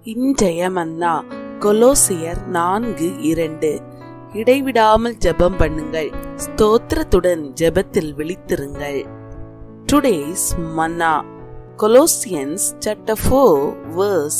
இன்றைய மன்னா கொலோசியர் நான்கு இரண்டு இடைவிடாமல் ஜெபம் பண்ணுங்கள் ஸ்தோத்திரத்துடன் ஜெபத்தில் விழித்திருங்கள் today's manna Colossians chapter 4 verse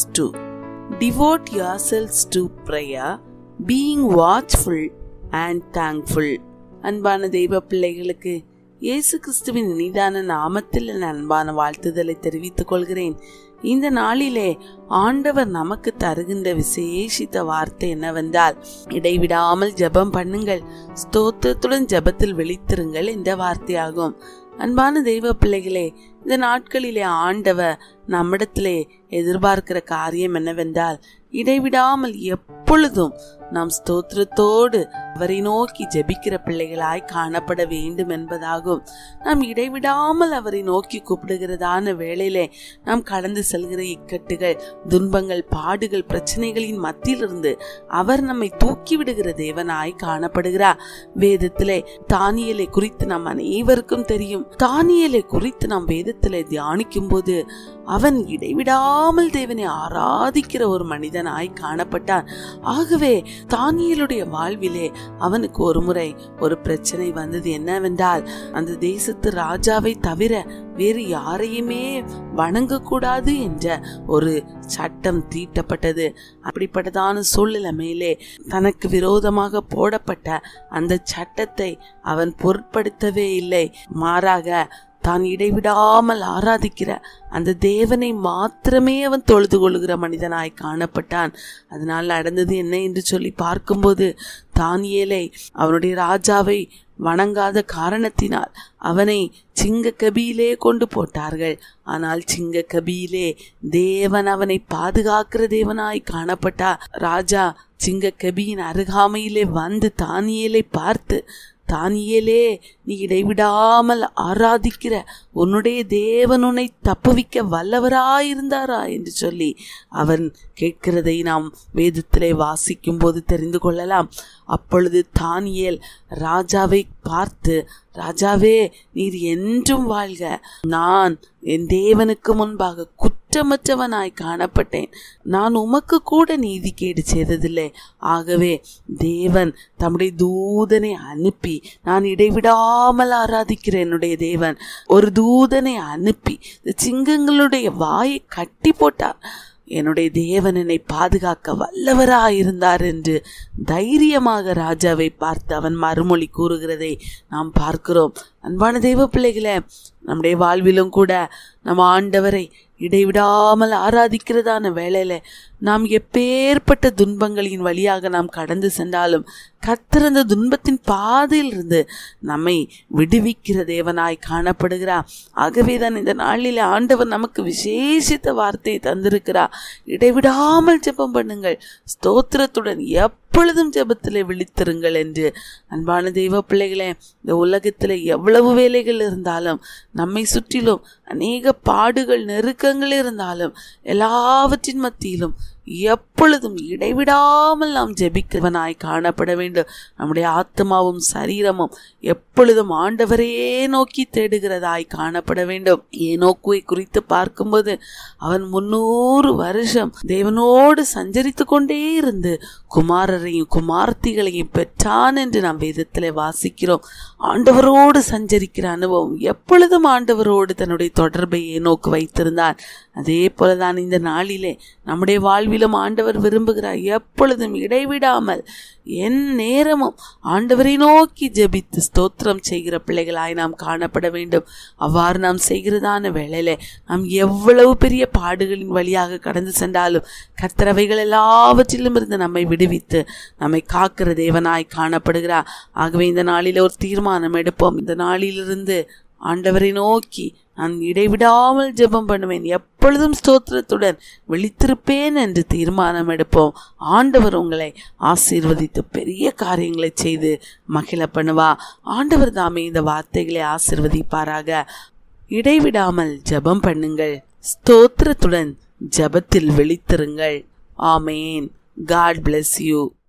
2 devote yourselves to prayer being watchful and thankful அன்பான தெய்வ பிள்ளைகளுக்கு இயேசு கிறிஸ்துவின் இனிதான நாமத்தில் என் அன்பான வாழ்த்துதலை தெரிவித்துக் கொள்கிறேன் இந்த நாளிலே ஆண்டவர் நமக்கு தருகின்ற விசேஷித்த வார்த்தை என்னவென்றால் இடைவிடாமல் ஜெபம் பண்ணுங்கள் ஸ்தோத்திரத்துடன் ஜெபத்தில் விழித்திருங்கள் என்ற வார்த்தையாகும் அன்பான தெய்வ பிள்ளைகளே இந்த நாட்களிலே ஆண்டவர் நம்மிடத்திலே எதிர்பார்க்கிற காரியம் என்னவென்றால் இடைவிடாமல் எப்பொழுதும் நாம் ஸ்தோத்திரத்தோடு அவரை நோக்கி ஜெபிக்கிற பிள்ளைகளாய் காணப்பட வேண்டும் என்பதாகும் நாம் இடைவிடாமல் அவரை நோக்கி கூப்பிடுகிறதான வேளையிலே நாம் கடந்து செல்கிற இக்கட்டுகள் துன்பங்கள் பாடுகள் பிரச்சனைகளின் மத்தியிலிருந்து அவர் நம்மை தூக்கி விடுகிற தேவனாய் காணப்படுகிறார் வேதத்திலே தானியலை குறித்து நாம் அனைவருக்கும் தெரியும் தானியலை குறித்து நாம் வேதத்திலே தியானிக்கும் போது அவன் இடைவிடாமல் தேவனை ஆராதிக்கிற ஒரு மனிதனாய் காணப்பட்டான் ஆகவே தானியலுடைய வாழ்விலே அவனுக்கு ஒரு முறை ஒரு பிரச்சனை வந்தது என்னவென்றால் அந்த தேசத்து ராஜாவை தவிர வேறு யாரையுமே வணங்கக்கூடாது என்ற ஒரு சட்டம் தீட்டப்பட்டது அப்படிப்பட்டதான சூழ்நிலை மேலே தனக்கு விரோதமாக போடப்பட்ட அந்த சட்டத்தை அவன் பொருட்படுத்தவே இல்லை மாறாக தான் இடைவிடாமல் ஆராதிக்கிற அந்த தேவனை மாத்திரமே அவன் தொழுது கொள்கிற மனிதனாய் காணப்பட்டான் அதனால் நடந்தது என்ன என்று சொல்லி பார்க்கும்போது தானியேலை அவனுடைய ராஜாவை வணங்காத காரணத்தினால் அவனை சிங்க கபியிலே கொண்டு போட்டார்கள் ஆனால் சிங்க கபியிலே தேவன் அவனை பாதுகாக்கிற தேவனாய் காணப்பட்டார் ராஜா சிங்க கபியின் அருகாமையிலே வந்து தானியேலை பார்த்து தானியலே நீ இடைவிடாமல் ஆராதிக்கிற உன்னுடைய தேவன் உன்னை தப்புவிக்க வல்லவராயிருந்தாரா என்று சொல்லி அவன் கேட்கிறதை நாம் வேதத்திலே வாசிக்கும் போது தெரிந்து கொள்ளலாம் அப்பொழுது தானியேல் ராஜாவை பார்த்து ராஜாவே நீர் என்றும் வாழ்க நான் என் தேவனுக்கு முன்பாக குற்றமற்றவனாய் காணப்பட்டேன் நான் உமக்கு கூட நீதி கேடு செய்ததில்லை ஆகவே தேவன் தம்முடைய தூதனை அனுப்பி நான் இடைவிடாமல் ஆராதிக்கிற என்னுடைய தேவன் ஒரு தூதனை அனுப்பி சிங்கங்களுடைய வாயை கட்டி போட்டார் என்னுடைய தேவன் என்னை பாதுகாக்க வல்லவராயிருந்தார் என்று தைரியமாக ராஜாவை பார்த்து அவன் மறுமொழி கூறுகிறதை நாம் பார்க்கிறோம் அன்பான தெய்வ பிள்ளைகளே நம்முடைய வாழ்விலும் கூட நம்ம ஆண்டவரை இடைவிடாமல் ஆராதிக்கிறதான வேளையில நாம் எப்பேற்பட்ட துன்பங்களின் வழியாக நாம் கடந்து சென்றாலும் கர்த்தர் அந்த துன்பத்தின் பாதையில் இருந்து நம்மை விடுவிக்கிற தேவனாய் காணப்படுகிறார் ஆகவே தான் இந்த நாளில் ஆண்டவர் நமக்கு விசேஷித்த வார்த்தையை தந்திருக்கிறார் இடைவிடாமல் ஜெபம் பண்ணுங்கள் ஸ்தோத்திரத்துடன் எப்பொழுதும் ஜெபத்திலே விழித்திருங்கள் என்று அன்பான தெய்வ பிள்ளைகளே இந்த உலகத்தில் எவ்வளவு வேலைகள் இருந்தாலும் நம்மை சுற்றிலும் அநேக பாடுகள் நெருக்கங்கள் இருந்தாலும் எல்லாவற்றின் மத்தியிலும் எப்பொழுதும் இடைவிடாமல் நாம் ஜெபிக்கிறவனாய் காணப்பட வேண்டும் நம்முடைய ஆத்மாவும் சரீரமும் எப்பொழுதும் ஆண்டவரையே நோக்கி தேடுகிறதாய் காணப்பட வேண்டும் ஏனோக்குவை குறித்து பார்க்கும்போது அவன் முன்னூறு வருஷம் தேவனோடு சஞ்சரித்து கொண்டே இருந்து குமாரரையும் குமார்த்திகளையும் பெற்றான் என்று நாம் வேதத்தில் வாசிக்கிறோம் ஆண்டவரோடு சஞ்சரிக்கிற அனுபவம் எப்பொழுதும் ஆண்டவரோடு தன்னுடைய தொடர்பை ஏனோக்கு வைத்திருந்தான் அதே போலதான் இந்த நாளிலே நம்முடைய வாழ்விலும் ஆண்டவர் விரும்புகிறார் எப்பொழுதும் இடைவிடாமல் என் நேரமும் ஆண்டவரை நோக்கி ஜெபித்து ஸ்தோத்திரம் செய்கிற பிள்ளைகளாய் நாம் காணப்பட வேண்டும் அவ்வாறு நாம் செய்கிறதான வேளையில நாம் எவ்வளவு பெரிய பாடுகளின் வழியாக கடந்து சென்றாலும் கர்த்தரவைகள் எல்லாவற்றிலும் இருந்து நம்மை விடுவித்து நம்மை காக்கிற தேவனாய் காணப்படுகிறார் ஆகவே இந்த நாளில் ஒரு தீர்மானம் எடுப்போம் இந்த நாளிலிருந்து ஆண்டவரை நோக்கி நான் இடைவிடாமல் ஜெபம் பண்ணுவேன் எப்பொழுதும் ஸ்தோத்திரத்துடன் விழித்திருப்பேன் என்று தீர்மானம் எடுப்போம் ஆண்டவர் உங்களை ஆசீர்வதித்து பெரிய காரியங்களை செய்து மகிழ பண்ணுவா ஆண்டவர் தாமே இந்த வார்த்தைகளை ஆசிர்வதிப்பாராக இடைவிடாமல் ஜெபம் பண்ணுங்கள் ஸ்தோத்திரத்துடன் ஜெபத்தில் விழித்திருங்கள் ஆமேன் காட் bless யூ